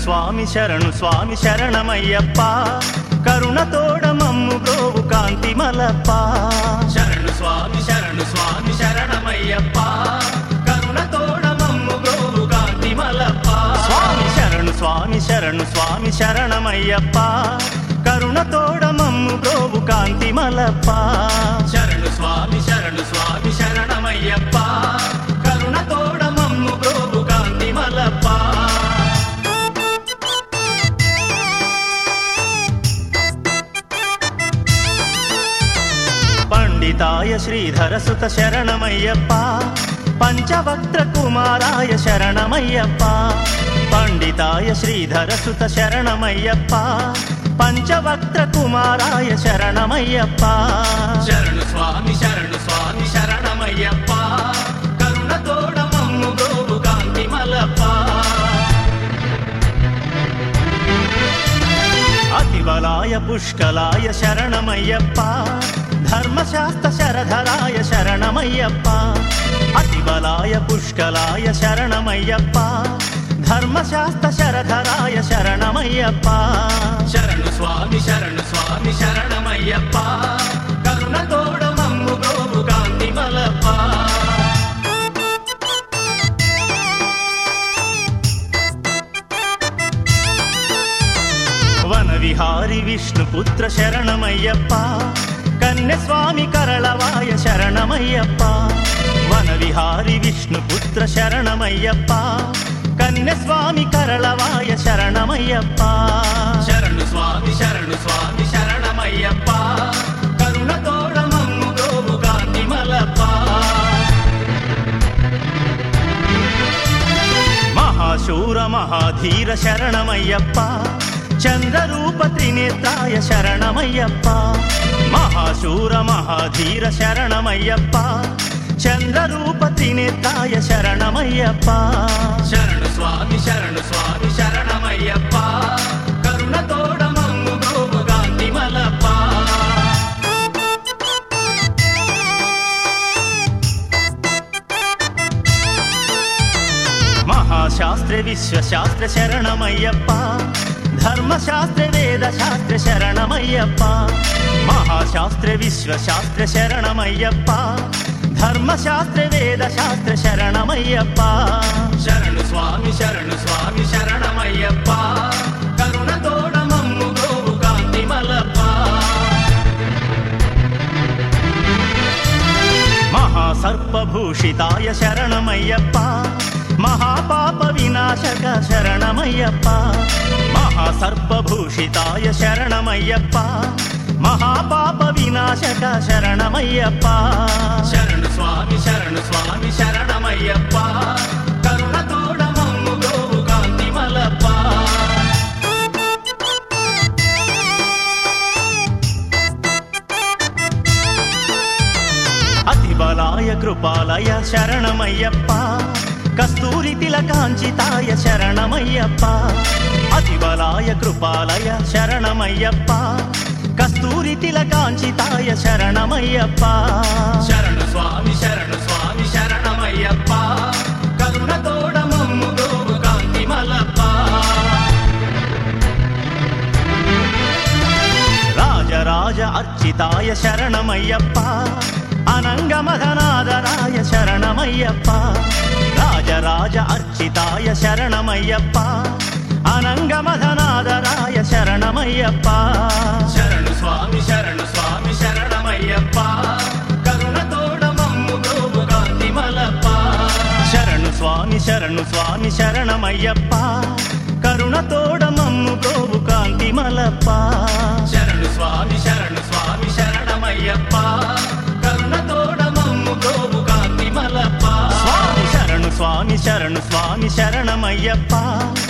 స్వామి శరణు స్వామి శరణమయ్యప్ప కరుణతోడ మమ్ము బ్రోవు కాంతి మలప్ప శరణు స్వామి శరణు స్వామి శరణమయ్యప్ప కరుణతోడ మమ్ము బ్రోవు కాంతి మలప్ప స్వామి శరణు స్వామి శరణు స్వామి శరణమయ్యప్ప కరుణతోడ మమ్ము బ్రోవు కాంతి మలప్ప శరణు స్వామి శరణు స్వామి శరణమయ్యప్ప కరుణతోడ మమ్ము బ్రోవు కాంతి మలప్ప పండితాయ శ్రీధర సుత శరణమయ్యప్ప పంచవక్త్ర కుమారాయ శరణమయ్యప్ప పండితాయ శ్రీధర సుత శరణమయ్యప్ప పంచవక్త్ర కుమారాయ శరణమయ్యప్ప శరణు స్వామి శరణు స్వామి శరణమయ్యప్ప కరుణతోడ మమ్ము బ్రోవు కాంతి మలప్ప అతిబలాయ పుష్కలాయ శరణమయ్యప్ప ధర్మశాస్త్ర శరధరాయ శరణమయ్యప్ప అతిబలాయ పుష్కలాయ శరణమయ్యప్ప ధర్మశాస్త్ర శరధరాయ శరణమయ్యప్ప శరణు స్వామి శరణు స్వామి శరణమయ్యప్ప కరుణతోడ మమ్ము బ్రోవు కాంతి మలప్ప వన విహారి విష్ణుపుత్ర శరణమయ్యప్ప కన్యస్వామి కరళవాయ శరణమయ్యప్ప వన విహారి విష్ణుపుత్ర శరణమయ్యప్ప కన్యస్వామి కరళవాయ శరణమయ్యప్ప శరణు స్వామి శరణు స్వామి శరణమయ్యప్ప కరుణతోడ మమ్ము బ్రోవు కాంతి మలప్ప మహాశూర మహాధీర శరణమయ్యప్ప చంద్రరూప త్రినేత్రాయ శరణమయ్యప్ప మహాశూర మహాధీర శరణమయ్యప్ప చంద్రరూప త్రినేత్రాయ శరణమయ్యప్ప శరణు స్వామి శరణు స్వామి శరణమయ్యప్ప కరుణతోడ మమ్ము బ్రోవు కాంతి మలప్ప మహాశాస్త్ర విశ్వశాస్త్ర శరణమయ్యప్ప ధర్మశాస్త్ర వేద శాస్త్ర శరణమయ్యప్ప మహాశాస్త్ర విశ్వశాస్త్ర శరణమయ్యప్ప ధర్మశాస్త్ర వేద శాస్త్ర శరణమయ్యప్ప శరణు స్వామి శరణు స్వామి శరణమయ్యప్ప కరుణతోడ మమ్ము బ్రోవు కాంతి మలప్ప మహాసర్పభూషితాయ శరణమయ్యప్ప మహాపాప వినాశక శరణమయ్యప్ప మహాసర్పభూషితాయ శరణమయ్యప్ప మహాపాప వినాశక శరణమయ్యప్ప శరణు స్వామి శరణు స్వామి శరణమయ్యప్ప కరుణతోడ మమ్ము బ్రోవు కాంతి మలప్ప అతిబలాయ కృపాలయ శరణమయ్యప్ప కస్తూరి తిలకాంచితాయ శరణమయ్యప్ప అతిబలాయ కృపాలయ శరణమయ్యప్ప కస్తూరి తిలకాంచితాయ శరణమయ్యప్ప శరణు స్వామి శరణు స్వామి శరణమయ్యప్ప కరుణతోడ మమ్ము బ్రోవు కాంతి మలప్ప రాజరాజ అర్చితాయ శరణమయ్యప్ప అనంగమధనాదరాయ శరణమయ్యప్ప రాజరాజ అర్చితాయ శరణమయ్యప్ప అనంగమధనాదరాయ శరణమయ్యప్ప శరణు స్వామి శరణు స్వామి శరణమయ్యప్ప కరుణతోడ మమ్ము బ్రోవు కాంతి మలప్ప శరణు స్వామి శరణు స్వామి శరణమయ్యప్ప కరుణతోడ మమ్ము గోవు కాంతి మలప్ప శరణు స్వామి శరణు స్వామి శరణమయ్యప్ప కరుణతోడ మమ్ము బ్రోవు కాంతి మలప్ప స్వామి శరణు స్వామి శరణు స్వామి శరణమయ్యప్ప